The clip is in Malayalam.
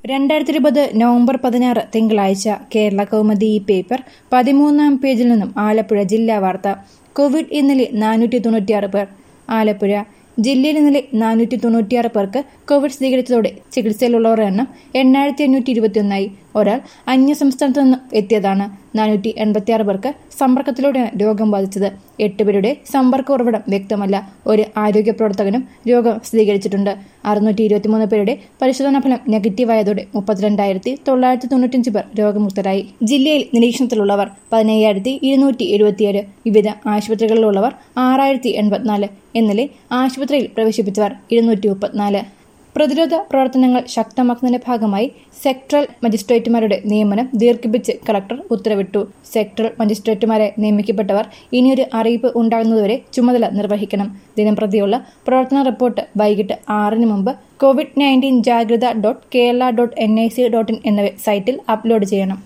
രണ്ടായിരത്തി ഇരുപത് നവംബർ പതിനാറ് തിങ്കളാഴ്ച കേരള കൗമുദി ഈ പേപ്പർ പതിമൂന്നാം പേജിൽ നിന്നും ആലപ്പുഴ ജില്ലാ വാർത്ത കോവിഡ് ഇന്നലെ നാനൂറ്റി തൊണ്ണൂറ്റിയാറ് പേർ ആലപ്പുഴ ജില്ലയിൽ ഇന്നലെ നാനൂറ്റി തൊണ്ണൂറ്റിയാറ് പേർക്ക് കോവിഡ് സ്ഥിരീകരിച്ചതോടെ ചികിത്സയിലുള്ളവരുടെ എണ്ണം എണ്ണായിരത്തി അഞ്ഞൂറ്റി ഇരുപത്തിയൊന്നായി ഒരാൾ അന്യ സംസ്ഥാനത്തു നിന്നും എത്തിയതാണ് നാനൂറ്റി എൺപത്തിയാറ് പേർക്ക് സമ്പർക്കത്തിലൂടെയാണ് രോഗം ബാധിച്ചത് എട്ട് പേരുടെ സമ്പർക്ക ഉറവിടം വ്യക്തമല്ല ഒരു ആരോഗ്യ പ്രവർത്തകനും രോഗം സ്ഥിരീകരിച്ചിട്ടുണ്ട് അറുന്നൂറ്റി ഇരുപത്തിമൂന്ന് പേരുടെ പരിശോധനാ ഫലം നെഗറ്റീവായതോടെ മുപ്പത്തിരണ്ടായിരത്തി തൊള്ളായിരത്തി തൊണ്ണൂറ്റഞ്ച് പേർ രോഗമുക്തരായി ജില്ലയിൽ നിരീക്ഷണത്തിലുള്ളവർ പതിനയ്യായിരത്തി ഇരുന്നൂറ്റി എഴുപത്തിയേഴ് വിവിധ ആശുപത്രികളിലുള്ളവർ ആറായിരത്തി എൺപത്തിനാല് ഇന്നലെ ആശുപത്രിയിൽ പ്രവേശിപ്പിച്ചവർ ഇരുന്നൂറ്റി മുപ്പത്തിനാല് പ്രതിരോധ പ്രവർത്തനങ്ങൾ ശക്തമാക്കുന്നതിന്റെ ഭാഗമായി സെക്ടറൽ മജിസ്ട്രേറ്റുമാരുടെ നിയമനം ദീർഘിപ്പിച്ച് കളക്ടർ ഉത്തരവിട്ടു സെക്ടറൽ മജിസ്ട്രേറ്റുമാരെ നിയമിക്കപ്പെട്ടവർ ഇനിയൊരു അറിയിപ്പ് ഉണ്ടാകുന്നതുവരെ ചുമതല നിർവഹിക്കണം ദിനംപ്രതിയുള്ള പ്രവർത്തന റിപ്പോർട്ട് വൈകിട്ട് ആറിന് മുമ്പ് COVID nineteen Jagratha dot Kerala dot N I C dot in എന്ന സൈറ്റിൽ അപ്ലോഡ് ചെയ്യണം